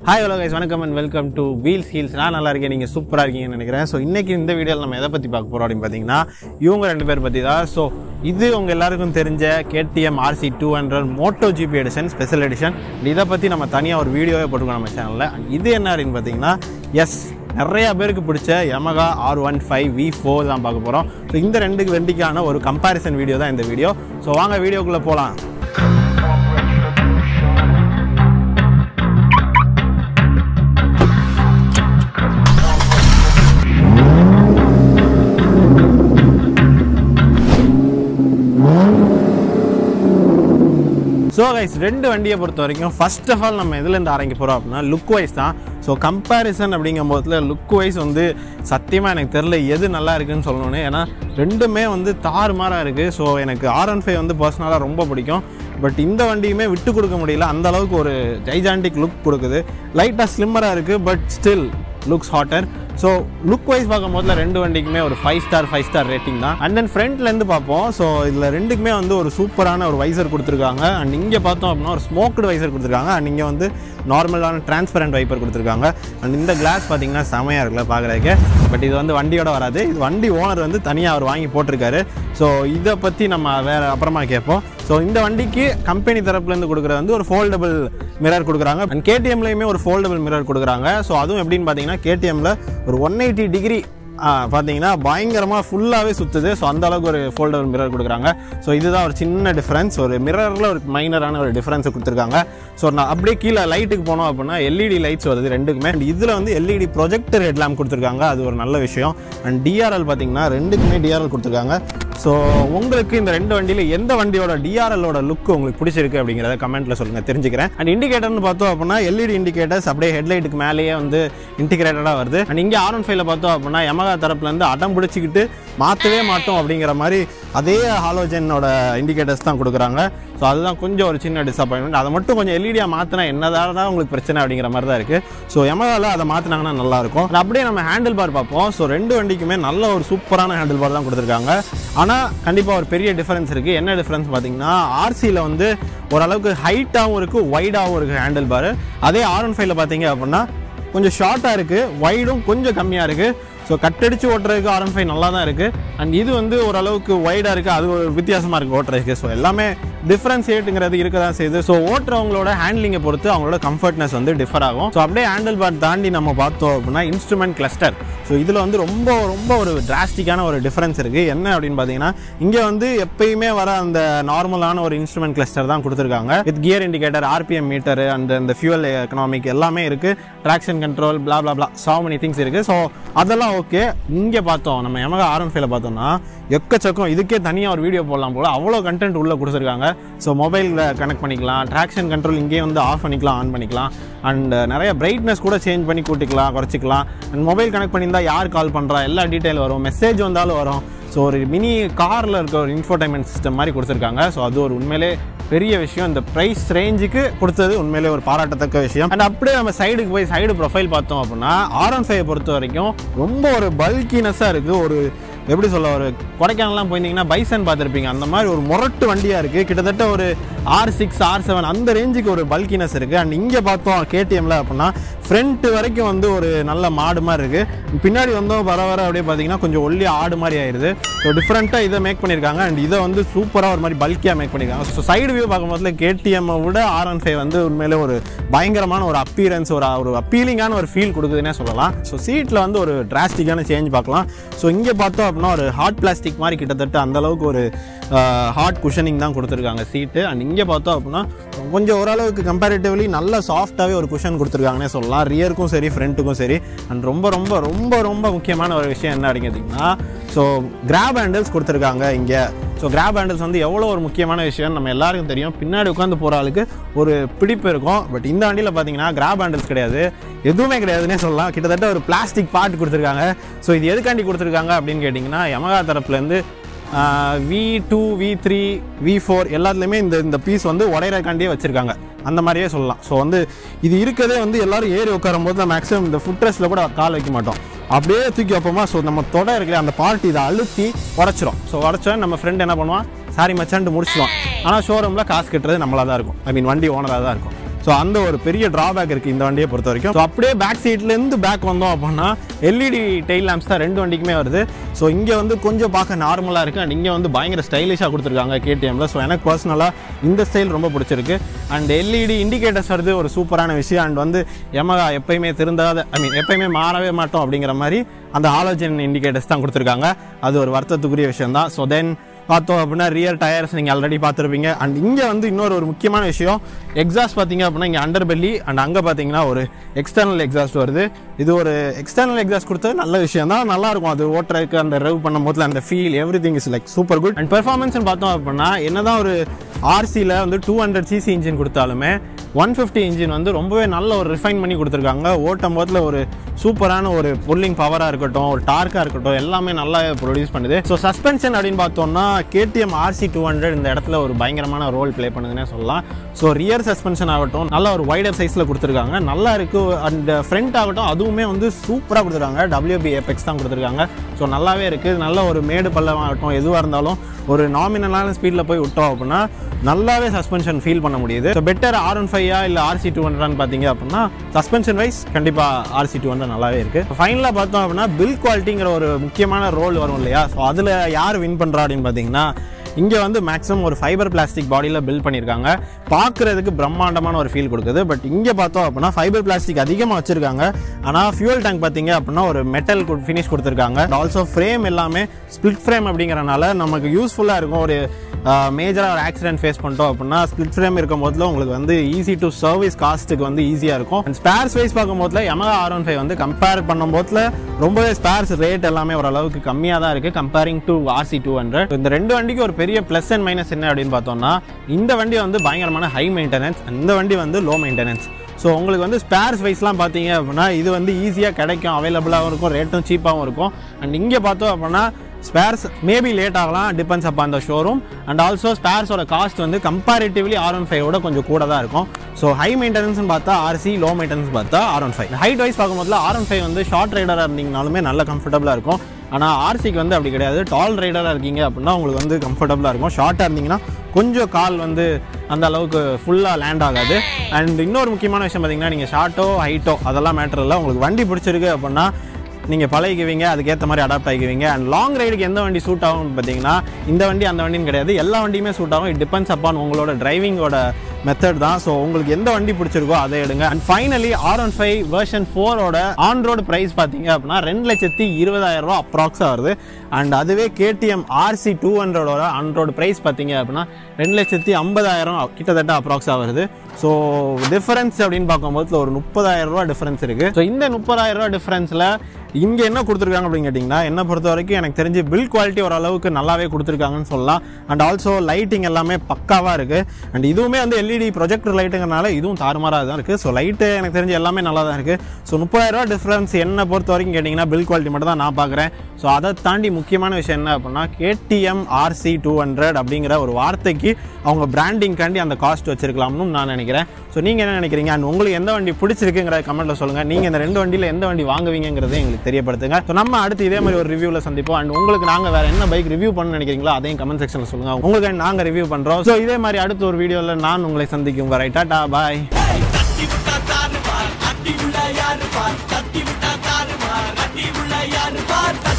hi hello guys வணக்கம் and welcome to Wheels Heels நான் நல்லா இருக்கேன் நீங்கள் சூப்பராக இருக்கீங்கன்னு நினைக்கிறேன் ஸோ இன்றைக்கி இந்த வீடியோவில் நம்ம எதை பற்றி பார்க்க போகிறோம் அப்படின்னு பார்த்தீங்கன்னா இவங்க ரெண்டு பேர் பற்றி தான் ஸோ இது உங்கள் எல்லாருக்கும் தெரிஞ்ச KTM RC two hundred Moto GP edition special edition இதை பற்றி நம்ம தனியாக ஒரு வீடியோவே போட்டுருக்கோம் நம்ம சேனலில் இது என்ன அப்படின்னு பார்த்தீங்கன்னா எஸ் நிறையா பேருக்கு பிடிச்ச Yamaha R one five V four தான் பார்க்க போகிறோம் ஸோ இந்த ரெண்டு வண்டிக்கான ஒரு கம்பேரிசன் வீடியோ தான் இந்த வீடியோ ஸோ வாங்க வீடியோக்குள்ளே போகலாம் ஸோ கைஸ் ரெண்டு வண்டியை பொறுத்த வரைக்கும் ஃபர்ஸ்ட் ஆஃப் ஆல் நம்ம எதுலேருந்து ஆரம்பிக்க போகிறோம் அப்படின்னா லுக் வைஸ் தான் ஸோ கம்பேரிசன் அப்படிங்கும் போதுல லுக் வைஸ் வந்து சத்தியமாக எனக்கு தெரில எது நல்லா இருக்குன்னு சொல்லணும்னு ஏன்னா ரெண்டுமே வந்து தாறுமாறாக இருக்குது ஸோ எனக்கு ஆர் ஒன் ஃபைவ் வந்து பர்சனலாக ரொம்ப பிடிக்கும் பட் இந்த வண்டியுமே விட்டு கொடுக்க முடியல அந்த அளவுக்கு ஒரு ஜைஜாண்டிக் லுக் கொடுக்குது லைட்டாக ஸ்லிம்மராக இருக்குது but still looks hotter so look wise பார்க்கும் போதுல ரெண்டு வண்டிக்குமே ஒரு five star five star rating தான் அண்ட் தென் ஃப்ரண்ட்லேருந்து பார்ப்போம் ஸோ இதில் ரெண்டுக்குமே வந்து ஒரு சூப்பரான ஒரு வைசர் கொடுத்துருக்காங்க அண்ட் இங்கே பார்த்தோம் அப்படின்னா ஒரு ஸ்மோக்டு வைசர் கொடுத்துருக்காங்க அண்ட் இங்கே வந்து நார்மலான டிரான்ஸ்பரண்ட் வைப்பர் கொடுத்துருக்காங்க அண்ட் இந்த கிளாஸ் பார்த்தீங்கன்னா செமையாக இருக்குல்ல பார்க்குறதுக்கு பட் இது வந்து வண்டியோட வராது இது வண்டி ஓனர் வந்து தனியாக அவர் வாங்கி போட்டிருக்காரு ஸோ இதை பற்றி நம்ம வேறு அப்புறமா கேட்போம் ஸோ இந்த வண்டிக்கு கம்பெனி தரப்புலேருந்து கொடுக்குறது வந்து ஒரு ஃபோல்டபுள் மிரர் கொடுக்குறாங்க அண்ட் கேடிஎம்லேயுமே ஒரு ஃபோல்டபுள் மிரர் கொடுக்குறாங்க ஸோ அதுவும் எப்படின்னு பார்த்தீங்கன்னா கேடிஎம்மில் ஒரு ஒன் எயிட்டி டிகிரி பார்த்தீங்கன்னா பயங்கரமாக ஃபுல்லாகவே சுற்றுது ஸோ அந்த அளவுக்கு ஒரு ஃபோல்டபுள் மிரர் கொடுக்குறாங்க ஸோ இதுதான் ஒரு சின்ன டிஃப்ரென்ஸ் ஒரு மிரரில் ஒரு மைனரான ஒரு டிஃப்ரென்ஸ் கொடுத்துருக்காங்க ஸோ நான் அப்படியே கீழே லைட்டுக்கு போனோம் அப்படின்னா எல்இடி லைட்ஸ் வருது ரெண்டுக்குமே அண்ட் இதில் வந்து எல்இடி ப்ரொஜெக்டர் ஹெட்லாம்ப் கொடுத்துருக்காங்க அது ஒரு நல்ல விஷயம் அண்ட் டிஆர்எல் பார்த்தீங்கன்னா ரெண்டுக்குமே டிஆர்எல் கொடுத்துருக்காங்க ஸோ உங்களுக்கு இந்த ரெண்டு வண்டியில் எந்த வண்டியோட டிஆர்எல்லோட லுக் உங்களுக்கு பிடிச்சிருக்கு அப்படிங்கிறத கமெண்ட்ல சொல்லுங்க தெரிஞ்சுக்கிறேன் அண்ட் இண்டிகேட்டர்னு பார்த்தோம் அப்படின்னா எல்இடி இண்டிகேட்டர்ஸ் அப்படியே ஹெட்லைட்டுக்கு மேலேயே வந்து இன்டிகிரேட்டடாக வருது அண்ட் இங்கே ஆர் ஒன் ஃபைவ்ல பார்த்தோம் அப்படின்னா யமகா தரப்புலேருந்து அடம் பிடிச்சிக்கிட்டு மாற்றவே மாட்டோம் அப்படிங்கிற மாதிரி அதே ஹாலோஜனோட இண்டிகேட்டர்ஸ் தான் கொடுக்குறாங்க ஸோ அதுதான் கொஞ்சம் ஒரு சின்ன டிசப்பாயின்மெண்ட் அதை மட்டும் கொஞ்சம் எல்இடியாக மாற்றினா என்னதான் தான் உங்களுக்கு பிரச்சனை அப்படிங்கிற மாதிரி தான் இருக்குது ஸோ யமகாவில் அதை மாற்றினாங்கன்னா நல்லாயிருக்கும் And அப்படியே நம்ம ஹேண்டில் பார் பார்ப்போம் ஸோ ரெண்டு வண்டிக்குமே நல்ல ஒரு சூப்பரான ஹேண்டில் பார் தான் கொடுத்துருக்காங்க ஆனால் கண்டிப்பாக ஒரு பெரிய டிஃபரன்ஸ் இருக்குது என்ன டிஃபரன்ஸ் பார்த்தீங்கன்னா ஆர்சியில் வந்து ஓரளவுக்கு ஹைட்டாகவும் இருக்குது வைடாகவும் இருக்குது ஹேண்டில் பார் அதே ஆர் ஒன் ஃபைவ்ல பார்த்தீங்க அப்படின்னா கொஞ்சம் ஷார்ட்டாக இருக்குது வைடும் கொஞ்சம் கம்மியாக இருக்குது ஸோ கட்டடிச்சு ஓட்டுறதுக்கு ஆர் ஒன் ஃபைவ் நல்லா தான் இருக்குது அண்ட் இது வந்து ஓரளவுக்கு வைடாக இருக்குது அது ஒரு வித்தியாசமாக இருக்குது ஓட்டுறதுக்கு ஸோ எல்லாமே டிஃப்ரென்சியேட்டுங்கிறது இருக்க தான் செய்யுது ஸோ ஓட்டுறவங்களோட ஹேண்ட்லிங்கை பொறுத்து அவங்களோட கம்ஃபர்ட்னஸ் வந்து டிஃபர் ஆகும் ஸோ அப்படியே ஹேண்டில் பார் தாண்டி நம்ம பார்த்தோம் அப்படின்னா இன்ஸ்ட்ருமெண்ட் கிளஸ்டர் ஸோ இதில் வந்து ரொம்ப ரொம்ப ஒரு டிராஸ்டிக்கான ஒரு டிஃப்ரென்ஸ் இருக்குது என்ன அப்படின்னு பார்த்தீங்கன்னா இங்கே வந்து எப்பயுமே வர அந்த நார்மலான ஒரு இன்ஸ்ட்ருமெண்ட் கிளஸ்டர் தான் கொடுத்துருக்காங்க with gear indicator RPM meter and அந்த ஃபியூவல் எக்கனாமிக் எல்லாமே இருக்குது traction control blah blah blah so many things இருக்குது ஸோ அதெல்லாம் ஓகே இங்கே பார்த்தோம் நம்ம எமகா ஆர்என் ஃபைவ்ல பார்த்தோம்னா எக்கச்சக்கம் இதுக்கே தனியாக ஒரு வீடியோ போடலாம் போல அவ்வளோ கண்டென்ட் உள்ளே கொடுத்துருக்காங்க ஸோ மொபைலில் கனெக்ட் பண்ணிக்கலாம் ட்ராக்ஷன் கண்ட்ரோல் இங்கேயே வந்து ஆஃப் பண்ணிக்கலாம் ஆன் பண்ணிக்கலாம் அண்ட் நிறைய பிரைட்னஸ் கூட சேஞ்ச் பண்ணி கூட்டிக்கலாம் குறைச்சிக்கலாம் அண்ட் மொபைல் கனெக்ட் பண்ணியிருந்தா யார் கால் பண்ணுறா எல்லா டீட்டெயில் வரும் மெசேஜ் வந்தாலும் வரும் ஸோ ஒரு மினி காரில் இருக்க ஒரு இன்ஃபோடைன்மெண்ட் சிஸ்டம் மாதிரி கொடுத்துருக்காங்க ஸோ அது ஒரு உண்மையிலே பெரிய விஷயம் இந்த ப்ரைஸ் ரேஞ்சுக்கு கொடுத்தது உண்மையிலே ஒரு பாராட்டத்தக்க விஷயம் அண்ட் அப்படியே நம்ம சைடுக்கு போய் சைடு ப்ரொஃபைல் பார்த்தோம் அப்படின்னா ஆர் ஒன் ஃபைவ் பொறுத்த வரைக்கும் ரொம்ப ஒரு பல்கினஸ்ஸாக இருக்குது ஒரு எப்படி சொல்ல ஒரு கொடைக்கானல்லாம் போயிருந்தீங்கன்னா பைசன் பார்த்துருப்பீங்க அந்த மாதிரி ஒரு முரட்டு வண்டியாக இருக்குது கிட்டத்தட்ட ஒரு ஆர் சிக்ஸ் ஆர் செவன் அந்த ரேஞ்சுக்கு ஒரு பல்கினஸ் இருக்குது அண்ட் இங்கே பார்த்தோம் கேடிஎம்ல அப்படின்னா ஃப்ரண்ட் வரைக்கும் வந்து ஒரு நல்ல மாடு மாதிரி இருக்குது பின்னாடி வந்தோம் வர வர அப்படியே பார்த்தீங்கன்னா கொஞ்சம் ஒல்லி ஆடு மாதிரி ஆயிடுது ஸோ டிஃப்ரெண்ட்டாக இதை மேக் பண்ணியிருக்காங்க அண்ட் இதை வந்து சூப்பராக ஒரு மாதிரி பல்கியாக மேக் பண்ணியிருக்காங்க ஸோ சைடு வியூ பார்க்கும்போதுல கேடிஎம்மை விட ஆர் ஒன் ஃபைவ் வந்து உண்மையிலே ஒரு பயங்கரமான ஒரு அப்பீரன்ஸ் ஒரு ஒரு அப்பீலிங்கான ஒரு ஃபீல் கொடுக்குதுன்னே சொல்லலாம் ஸோ சீட்டில் வந்து ஒரு டிராஸ்டிக்கான சேஞ்ச் பார்க்கலாம் ஸோ இங்கே பார்த்தோம் அப்படின்னா ஒரு ஹார்ட் பிளாஸ்டிக் மாதிரி கிட்டத்தட்ட அந்த அளவுக்கு ஒரு ஹார்ட் குஷனிங் தான் கொடுத்துருக்காங்க சீட்டு அண்ட் இங்கே பார்த்தோம் அப்படின்னா கொஞ்சம் ஓரளவுக்கு கம்பேரிட்டிவ்லி நல்ல சாஃப்டாகவே ஒரு குஷன் கொடுத்துருக்காங்கன்னே சொல்லலாம் ரியருக்கும் சரி ஃப்ரண்ட்டுக்கும் சரி அண்ட் ரொம்ப ரொம்ப ரொம்ப ரொம்ப முக்கியமான ஒரு விஷயம் என்ன அப்படிங்கிறதுங்கன்னா ஸோ கிராப் ஹேண்டில்ஸ் கொடுத்துருக்காங்க இங்கே ஸோ கிராப் ஹேண்டில்ஸ் வந்து எவ்வளோ ஒரு முக்கியமான விஷயம் நம்ம எல்லாருக்கும் தெரியும் பின்னாடி உட்காந்து போகிற ஆளுக்கு ஒரு பிடிப்பு இருக்கும் பட் இந்த வண்டியில் பார்த்தீங்கன்னா கிராப் ஹேண்டில்ஸ் கிடையாது எதுவுமே கிடையாதுன்னே சொல்லலாம் கிட்டத்தட்ட ஒரு பிளாஸ்டிக் பார்ட் கொடுத்துருக்காங்க ஸோ இது எதுக்காண்டி கொடுத்துருக்காங்க அப்படின்னு கேட்டிங்கன்னா யமகா தரப்புலேருந்து V two V three V four எல்லாத்துலேயுமே இந்த இந்த பீஸ் வந்து உடையறக்காண்டியே வச்சுருக்காங்க அந்த மாதிரியே சொல்லலாம் ஸோ வந்து இது இருக்கதே வந்து எல்லாரும் ஏறி உட்காரும் போது நம்ம மேக்ஸிமம் இந்த ஃபுட் ரெஸ்ட்டில் கூட கால் வைக்க மாட்டோம் அப்படியே தூக்கி வைப்போமா ஸோ நம்ம தொடை இருக்குல்ல அந்த பார்ட்டி இதை அழுத்தி உடச்சிரும் ஸோ உடச்சா நம்ம ஃப்ரெண்ட் என்ன பண்ணுவான் சாரி மச்சான்ட்டு முடிச்சிடுவான் ஆனால் ஷோரூமில் காசு கட்டுறது நம்மளாக தான் இருக்கும் ஐ மீன் வண்டி ஓனராக தான் இருக்கும் ஸோ ஸோ அந்த ஒரு பெரிய டிராபேக் இருக்குது இந்த வண்டியை பொறுத்த வரைக்கும் ஸோ அப்படியே பேக் சீட்லேருந்து பேக் வந்தோம் அப்படின்னா எல்இடி டெயில் லேம்ப்ஸ் தான் ரெண்டு வண்டிக்குமே வருது ஸோ இங்கே வந்து கொஞ்சம் பார்க்க நார்மலாக இருக்குது அண்ட் இங்கே வந்து பயங்கர ஸ்டைலிஷாக கொடுத்துருக்காங்க கேடிஎம்ல ஸோ எனக்கு பர்சனலாக இந்த ஸ்டைல் ரொம்ப பிடிச்சிருக்கு அண்ட் எல்இடி இண்டிகேட்டர்ஸ் வருது ஒரு சூப்பரான விஷயம் அண்ட் வந்து எமகா எப்பயுமே திருந்தாத ஐ மீன் எப்பயுமே மாறவே மாட்டோம் அப்படிங்கிற மாதிரி அந்த ஆலோஜன் இண்டிகேட்டர்ஸ் தான் கொடுத்துருக்காங்க அது ஒரு வருத்தத்துக்குரிய விஷயம் தான் ஸோ தென் பார்த்தோம் அப்படின்னா ரியர் டயர்ஸ் நீங்கள் ஆல்ரெடி பார்த்துருப்பீங்க அண்ட் இங்கே வந்து இன்னொரு ஒரு முக்கியமான விஷயம் எக்ஸாஸ்ட் பார்த்தீங்க அப்படின்னா இங்கே அண்டர் பெல்லி அண்ட் அங்கே பார்த்தீங்கன்னா ஒரு எக்ஸ்டர்னல் எக்ஸாஸ்ட் வருது இது ஒரு எக்ஸ்டர்னல் எக்ஸாஸ்ட் கொடுத்தது நல்ல விஷயம் தான் நல்லா இருக்கும் அது ஓட்டுறதுக்கு அந்த ரெவ் பண்ணும் போதுல அந்த feel everything is like super good and performance பார்த்தோம் அப்படின்னா என்னதான் ஒரு ஆர்சியில் வந்து டூ ஹண்ட்ரட் சிசி இன்ஜின் கொடுத்தாலுமே ஒன் ஃபிஃப்டி இன்ஜின் வந்து ரொம்பவே நல்ல ஒரு ரிஃபைன் பண்ணி கொடுத்துருக்காங்க ஓட்டும் போதில் ஒரு சூப்பரான ஒரு புல்லிங் பவராக இருக்கட்டும் ஒரு டார்க்காக இருக்கட்டும் எல்லாமே நல்லா ப்ரொடியூஸ் பண்ணுது ஸோ சஸ்பென்ஷன் அப்படின்னு பார்த்தோம்னா கேடிஎம் ஆர்சி டூ ஹண்ட்ரட் இந்த இடத்துல ஒரு பயங்கரமான ரோல் ப்ளே பண்ணுதுன்னே சொல்லலாம் ஸோ ரியர் சஸ்பென்ஷன் ஆகட்டும் நல்ல ஒரு வைடர் சைஸில் கொடுத்துருக்காங்க நல்லா இருக்குது அண்ட் ஃப்ரண்ட் ஆகட்டும் அதுவுமே வந்து சூப்பராக கொடுத்துருக்காங்க டபிள்யூபி எஃபெக்ட்ஸ் தான் கொடுத்துருக்காங்க ஸோ நல்லாவே இருக்குது நல்ல ஒரு மேடு பள்ளம் ஆகட்டும் எதுவாக இருந்தாலும் ஒரு நாமினலான ஸ்பீடில் போய் விட்டோம் அப்படின்னா நல்லாவே சஸ்பென்ஷன் ஃபீல் பண்ண முடியுது ஸோ பெட்டர் ஆர் ஒன் ஃபைவா இல்லை ஆர்சி டூ ஹண்ட்ரட்னு பார்த்தீங்க அப்படின்னா சஸ்பென்ஷன் வைஸ் கண்டிப்பாக ஆர்சி டூ ஹண்ட்ரட் நல்லாவே இருக்குது ஃபைனலாக பார்த்தோம் அப்படின்னா பில் குவாலிட்டிங்கிற ஒரு முக்கியமான ரோல் வரும் இல்லையா ஸோ அதில் யார் வின் பண்ணுறா அப்படின்னு பார்த்தீங்கன்னா இங்கே வந்து மேக்ஸிமம் ஒரு ஃபைபர் பிளாஸ்டிக் பாடியில் பில்ட் பண்ணியிருக்காங்க பார்க்குறதுக்கு பிரம்மாண்டமான ஒரு ஃபீல் கொடுக்குது பட் இங்கே பார்த்தோம் அப்படின்னா ஃபைபர் பிளாஸ்டிக் அதிகமாக வச்சுருக்காங்க ஆனால் ஃபியூல் டேங்க் பார்த்தீங்க அப்படின்னா ஒரு மெட்டல் ஃபினிஷ் கொடுத்துருக்காங்க ஆல்சோ ஃப்ரேம் எல்லாமே ஸ்பிளிட் ஃப்ரேம் அப்படிங்கிறனால நமக்கு யூஸ்ஃபுல்லாக இருக்கும் ஒரு மேஜராக ஒரு ஆக்சிடென்ட் ஃபேஸ் பண்ணிட்டோம் அப்படின்னா ஸ்பிளிட் ஃப்ரேம் இருக்கும் போதுல உங்களுக்கு வந்து ஈஸி டு சர்வீஸ் காஸ்ட்டுக்கு வந்து ஈஸியாக இருக்கும் அண்ட் ஸ்பேர்ஸ் வைஸ் பார்க்கும் போதுல Yamaha ஆர் ஒன் ஃபைவ் வந்து கம்பேர் பண்ணும் போதுல ரொம்பவே ஸ்பேர்ஸ் ரேட் எல்லாமே ஓரளவுக்கு கம்மியாக தான் இருக்குது comparing to RC two hundred இந்த ரெண்டு வண்டிக்கு ஒரு பெரிய ப்ளஸ் அண்ட் மைனஸ் என்ன அப்படின்னு பார்த்தோம்னா இந்த வண்டி வந்து பயங்கரமான ஹை மெயின்டெனன்ஸ் இந்த வண்டி வந்து லோ மெயின்டெனன்ஸ் ஸோ உங்களுக்கு வந்து ஸ்பேர்ஸ் வைஸ்லாம் பார்த்தீங்க அப்படின்னா இது வந்து ஈஸியாக கிடைக்கும் அவைலபிளாகவும் இருக்கும் ரேட்டும் சீப்பாகவும் இருக்கும் அண்ட் இங்கே பார்த்தோம் அப்படின்னா ஸ்பேர்ஸ் மேபி லேட் ஆகலாம் டிபெண்ட்ஸ் அப்போ அந்த ஷோரூம் அண்ட் ஆல்சோ ஸ்பேர்ஸோட காஸ்ட் வந்து கம்பேரிட்டிவ்லி ஆர் ஒன் ஃபைவோட கொஞ்சம் கூட தான் இருக்கும் ஸோ ஹை மெயின்டெனன்ஸ்னு பார்த்தா ஆர்சி லோ மெயின்டெனன்ஸ் பார்த்தா R one five height wise பார்க்கும்போது ஆர் ஒன் ஃபைவ் வந்து ஷார்ட் ரைடராக இருந்தீங்கனாலுமே நல்ல கம்ஃபர்டபுளாக இருக்கும் ஆனால் ஆர்சிக்கு வந்து அப்படி கிடையாது டால் ரைடராக இருக்கீங்க அப்படின்னா உங்களுக்கு வந்து கம்ஃபர்டபுளாக இருக்கும் ஷார்ட்டாக இருந்தீங்கன்னா கொஞ்சம் கால் வந்து அந்த அளவுக்கு ஃபுல்லாக லேண்ட் ஆகாது அண்ட் இன்னொரு முக்கியமான விஷயம் பார்த்தீங்கன்னா நீங்கள் ஷார்ட்டோ ஹைட்டோ அதெல்லாம் மேட்டர் இல்லை உங்களுக்கு வண்டி பிடிச்சிருக்கு அப்படின்னா நீங்கள் பழகிக்குவீங்க அதுக்கேற்ற மாதிரி அடாப்ட் ஆகிக்குவீங்க அண்ட் லாங் ரைடுக்கு எந்த வண்டி சூட் ஆகும்னு பார்த்தீங்கன்னா இந்த வண்டி அந்த வண்டின்னு கிடையாது எல்லா வண்டியுமே சூட் ஆகும் இட் டிபெண்ட்ஸ் அப்பான் உங்களோட டிரைவிங்கோட மெத்தட் தான் ஸோ உங்களுக்கு எந்த வண்டி பிடிச்சிருக்கோ அதை எடுங்க and finally R one five version ஃபோரோட ஆன் ரோடு ப்ரைஸ் பார்த்தீங்க அப்படின்னா ரெண்டு லட்சத்தி இருபதாயிரம் ரூபா அப்ராக்ஸாக வருது அண்ட் அதுவே கேடிஎம் ஆர்சி டூ ஹண்ட்ரடோட ஆன் ரோடு ப்ரைஸ் பார்த்தீங்க அப்படின்னா ரெண்டு லட்சத்தி ஐம்பதாயிரம் கிட்டத்தட்ட அப்ராக்ஸாக வருது ஸோ டிஃபரன்ஸ் அப்படின்னு பார்க்கும்போது ஒரு முப்பதாயிரம் ரூபா டிஃபரன்ஸ் இருக்குது ஸோ இந்த முப்பதாயிரம் ரூபா டிஃபரன்ஸில் இங்கே என்ன கொடுத்துருக்காங்க அப்படின்னு கேட்டிங்கன்னா என்ன பொறுத்த வரைக்கும் எனக்கு தெரிஞ்சு பில் குவாலிட்டி ஓரளவுக்கு நல்லாவே கொடுத்துருக்காங்கன்னு சொல்லலாம் அண்ட் ஆல்சோ லைட்டிங் எல்லாமே பக்காவாக இருக்குது அண்ட் இதுவுமே வந்து எல்இடி ப்ரொஜெக்டர் லைட்டுங்கிறனால இதுவும் தாறுமாறாக தான் இருக்குது ஸோ லைட்டு எனக்கு தெரிஞ்சு எல்லாமே நல்லா தான் இருக்குது ஸோ முப்பதாயிரரூவா டிஃப்ரென்ஸ் என்ன பொறுத்த வரைக்கும் கேட்டிங்கன்னா பில் குவாலிட்டி மட்டும் தான் நான் பார்க்குறேன் ஸோ அதை தாண்டி முக்கியமான விஷயம் என்ன அப்படின்னா கேடிஎம் ஆர்சி டூ ஹண்ட்ரட் அப்படிங்கிற ஒரு வார்த்தைக்கு அவங்க பிராண்டிங்காண்டி அந்த காஸ்ட் வச்சிருக்கலாம்னு நான் நினைக்கிறேன் ஸோ நீங்கள் என்ன நினைக்கிறீங்க அண்ட் உங்களுக்கு எந்த வண்டி பிடிச்சிருக்குங்கிற கமெண்ட்டில் சொல்லுங்கள் நீங்கள் இந்த ரெண்டு வண்டியில் எந்த வண்டி வாங்குவீங்கிறதை எங்களுக்கு தெரியப்படுத்துங்க ஸோ நம்ம அடுத்து இதே மாதிரி ஒரு ரிவ்யூவில் சந்திப்போம் அண்ட் உங்களுக்கு நாங்கள் வேறு என்ன பைக் ரிவ்யூ பண்ண நினைக்கிறீங்களோ அதையும் கமெண்ட் செக்ஷனில் சொல்லுங்கள் உங்களுக்கு நாங்கள் ரிவ்யூ பண்ணுறோம் ஸோ இதே மாதிரி அடுத்த ஒரு வீடியோவில் நான் உங்களை சந்திக்கும் வரை டாடா பாய் தட்டி விட்டா தாறு பார் அட்டி உள்ள யாரு பார் தட்டி விட்டா தாறு பார் அட்டி உள்ள யாரு பார்